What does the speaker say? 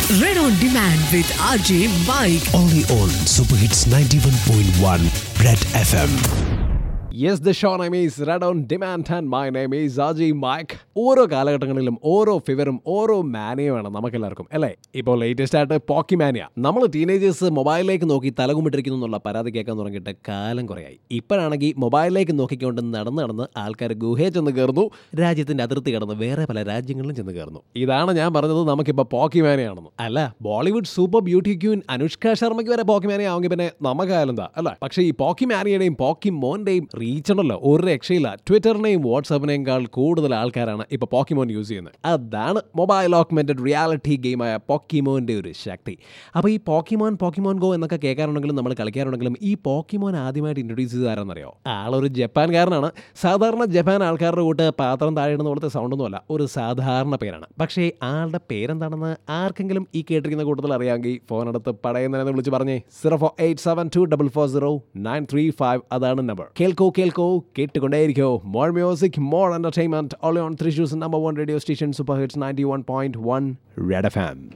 Red on Demand with RJ Mike. Only on Super Hits 91.1 Red FM. Yes the show name is Red on demand and my name is Aji mike ഓരോ കാലഘട്ടങ്ങളിലും ഓരോ ഫിവറും ഓരോ മാനിയുമാണ് നമുക്കെല്ലാവർക്കും അല്ലേ ഇപ്പോൾ latest ആയിട്ട് പോക്കി മാനിയ നമ്മൾ ടീനേജേഴ്സ് മൊബൈലിലേക്ക് നോക്കി തലകുമിട്ടിരിക്കുന്നു എന്നുള്ള പരാതി കേൾക്കാൻ തുടങ്ങിയിട്ട് കാലം കുറയായി ഇപ്പോഴാണെങ്കിൽ മൊബൈലിലേക്ക് നോക്കിക്കൊണ്ട് നടന്ന് നടന്ന് ആൾക്കാർ ഗുഹയെ ചെന്ന് കയറുന്നു രാജ്യത്തിന്റെ അതിർത്തി കടന്ന് വേറെ പല രാജ്യങ്ങളിലും ചെന്ന് കയറുന്നു ഇതാണ് ഞാൻ പറഞ്ഞത് നമുക്കിപ്പോൾ പോക്കി മാനിയാണെന്ന് അല്ല Bollywood super beauty queen Anushka ശർമ്മയ്ക്ക് വരെ പോക്കി മാനിയ ആവുമെങ്കിൽ പിന്നെ നമുക്കായാലും എന്താ അല്ല പക്ഷേ ഈ പോക്കി മാനിയുടെയും പോക്കി മോന്റെയും റീച്ച് ഉണ്ടല്ലോ ഒരു രക്ഷയില്ല ട്വിറ്ററിനെയും വാട്സാപ്പിനെയും കൂടുതൽ ആൾക്കാരാണ് ഇപ്പൊ പോക്കിമോൻ യൂസ് ചെയ്യുന്നത് അതാണ് മൊബൈൽ ഓക്മെന്റഡ് റിയാലിറ്റി ഗെയിമായ പോക്കിമോന്റെ ഒരു ശക്തി അപ്പോൾ ഈ പോക്കിമോൻ പോക്കിമോൻ ഗോ എന്നൊക്കെ കേൾക്കാറുണ്ടെങ്കിലും നമ്മൾ കളിക്കാറുണ്ടെങ്കിലും ഈ പോക്കിമോൻ ആദ്യമായിട്ട് ഇൻട്രൊഡ്യൂസ് ചെയ്താരെന്നറിയോ ആളൊരു ജപ്പാൻകാരനാണ് സാധാരണ ജപ്പാൻ ആൾക്കാരുടെ കൂട്ട് പാത്രം താഴെ ഇടുന്ന പോലത്തെ സൗണ്ടൊന്നുമല്ല ഒരു സാധാരണ പേരാണ് പക്ഷേ ആളുടെ പേരെന്താണെന്ന് ആർക്കെങ്കിലും ഈ കേട്ടിരിക്കുന്ന കൂട്ടത്തിൽ അറിയാമെങ്കിൽ ഫോൺ എടുത്ത് പടയുന്നതിനെ വിളിച്ച് പറഞ്ഞേ zero four eight seven two double four zero nine three five അതാണ് നമ്പർ കേൾക്കോ കേൾക്കോ കേട്ടുകൊണ്ടേയിരിക്കോ more music more entertainment all on three shoes number one radio station super hits ninety one point one Red F M